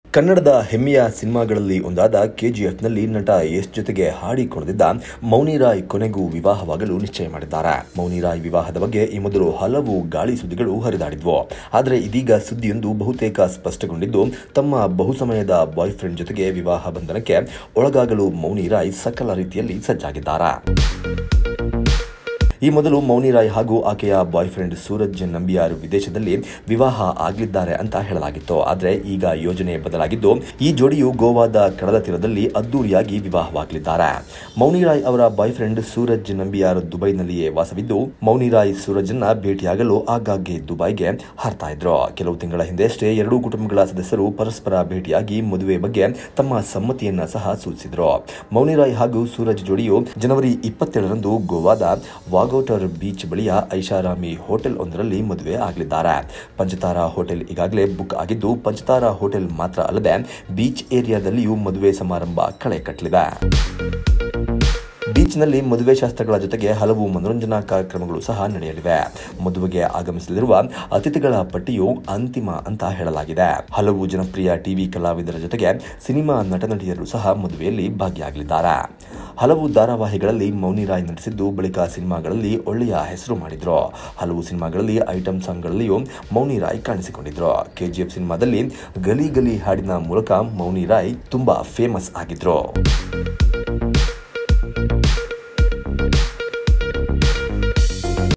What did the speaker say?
ಕನ್ನಡದ ಹೆಮ್ಮೆಯ ಸಿನಿಮಾಗಳಲ್ಲಿ ಒಂದಾದ ಕೆಜಿಎಫ್ನಲ್ಲಿ ನಟ ಯಶ್ ಜೊತೆಗೆ ಹಾಡಿಕೊಂಡಿದ್ದ ಮೌನಿ ರಾಯ್ ಕೊನೆಗೂ ವಿವಾಹವಾಗಲು ನಿಶ್ಚಯ ಮಾಡಿದ್ದಾರೆ ಮೌನಿ ರಾಯ್ ವಿವಾಹದ ಬಗ್ಗೆ ಈ ಮೊದಲು ಹಲವು ಗಾಳಿ ಸುದ್ದಿಗಳು ಹರಿದಾಡಿದ್ವು ಆದರೆ ಇದೀಗ ಸುದ್ದಿಯೊಂದು ಬಹುತೇಕ ಸ್ಪಷ್ಟಗೊಂಡಿದ್ದು ತಮ್ಮ ಬಹುಸಮಯದ ಬಾಯ್ ಫ್ರೆಂಡ್ ಜೊತೆಗೆ ವಿವಾಹ ಬಂಧನಕ್ಕೆ ಒಳಗಾಗಲು ಮೌನಿ ರಾಯ್ ಸಕಲ ರೀತಿಯಲ್ಲಿ ಸಜ್ಜಾಗಿದ್ದಾರೆ ಈ ಮೊದಲು ಮೌನಿ ರಾಯ್ ಹಾಗೂ ಆಕೆಯ ಬಾಯ್ ಫ್ರೆಂಡ್ ಸೂರಜ್ ನಂಬಿಯಾರ್ ವಿದೇಶದಲ್ಲಿ ವಿವಾಹ ಆಗಲಿದ್ದಾರೆ ಅಂತ ಹೇಳಲಾಗಿತ್ತು ಆದರೆ ಈಗ ಯೋಜನೆ ಬದಲಾಗಿದ್ದು ಈ ಜೋಡಿಯು ಗೋವಾದ ಕಡಲ ತೀರದಲ್ಲಿ ಅದ್ದೂರಿಯಾಗಿ ವಿವಾಹವಾಗಲಿದ್ದಾರೆ ಮೌನಿ ರಾಯ್ ಅವರ ಬಾಯ್ ಫ್ರೆಂಡ್ ಸೂರಜ್ ನಂಬಿಯಾರ್ ದುಬೈನಲ್ಲಿಯೇ ವಾಸವಿದ್ದು ಮೌನಿ ರಾಯ್ ಸೂರಜ್ನ ಭೇಟಿಯಾಗಲು ಆಗಾಗ್ಗೆ ದುಬೈಗೆ ಹಾರ್ತಾ ಇದ್ರು ಕೆಲವು ತಿಂಗಳ ಹಿಂದೆಯಷ್ಟೇ ಎರಡೂ ಕುಟುಂಬಗಳ ಸದಸ್ಯರು ಪರಸ್ಪರ ಭೇಟಿಯಾಗಿ ಮದುವೆ ಬಗ್ಗೆ ತಮ್ಮ ಸಮ್ಮತಿಯನ್ನ ಸಹ ಸೂಚಿಸಿದ್ರು ಮೌನಿ ರಾಯ್ ಹಾಗೂ ಸೂರಜ್ ಜೋಡಿಯು ಜನವರಿ ಇಪ್ಪತ್ತೇಳರಂದು ಗೋವಾದ ವಾಗೋಟರ್ ಬೀಚ್ ಬಳಿಯ ಐಷಾರಾಮಿ ಹೋಟೆಲ್ ಒಂದರಲ್ಲಿ ಮದುವೆ ಆಗಲಿದ್ದಾರೆ ಪಂಚತಾರಾ ಹೋಟೆಲ್ ಈಗಾಗಲೇ ಬುಕ್ ಆಗಿದ್ದು ಪಂಚತಾರಾ ಹೋಟೆಲ್ ಮಾತ್ರ ಅಲ್ಲದೆ ಬೀಚ್ ಏರಿಯಾದಲ್ಲಿಯೂ ಮದುವೆ ಸಮಾರಂಭ ಕಳೆ ಕಟ್ಟಲಿದೆ ಬೀಚ್ನಲ್ಲಿ ಮದುವೆ ಶಾಸ್ತ್ರಗಳ ಜೊತೆಗೆ ಹಲವು ಮನೋರಂಜನಾ ಕಾರ್ಯಕ್ರಮಗಳು ಸಹ ನಡೆಯಲಿವೆ ಮದುವೆಗೆ ಆಗಮಿಸಲಿರುವ ಅತಿಥಿಗಳ ಪಟ್ಟಿಯು ಅಂತಿಮ ಅಂತ ಹೇಳಲಾಗಿದೆ ಹಲವು ಜನಪ್ರಿಯ ಟಿವಿ ಕಲಾವಿದರ ಜೊತೆಗೆ ಸಿನಿಮಾ ನಟ ನಟಿಯರು ಸಹ ಮದುವೆಯಲ್ಲಿ ಭಾಗಿಯಾಗಲಿದ್ದಾರೆ ಹಲವು ಧಾರಾವಾಹಿಗಳಲ್ಲಿ ಮೌನಿ ರಾಯ್ ನಟಿಸಿದ್ದು ಬಳಿಕ ಸಿನಿಮಾಗಳಲ್ಲಿ ಒಳ್ಳೆಯ ಹೆಸರು ಮಾಡಿದ್ರು ಹಲವು ಸಿನಿಮಾಗಳಲ್ಲಿ ಐಟಂ ಸಾಂಗ್ಗಳಲ್ಲಿಯೂ ಮೌನಿ ರಾಯ್ ಕಾಣಿಸಿಕೊಂಡಿದ್ರು ಕೆಜಿಎಫ್ ಸಿನಿಮಾದಲ್ಲಿ ಗಲಿ ಗಲಿ ಹಾಡಿನ ಮೂಲಕ ಮೌನಿ ರಾಯ್ ತುಂಬಾ ಫೇಮಸ್ ಆಗಿದ್ರು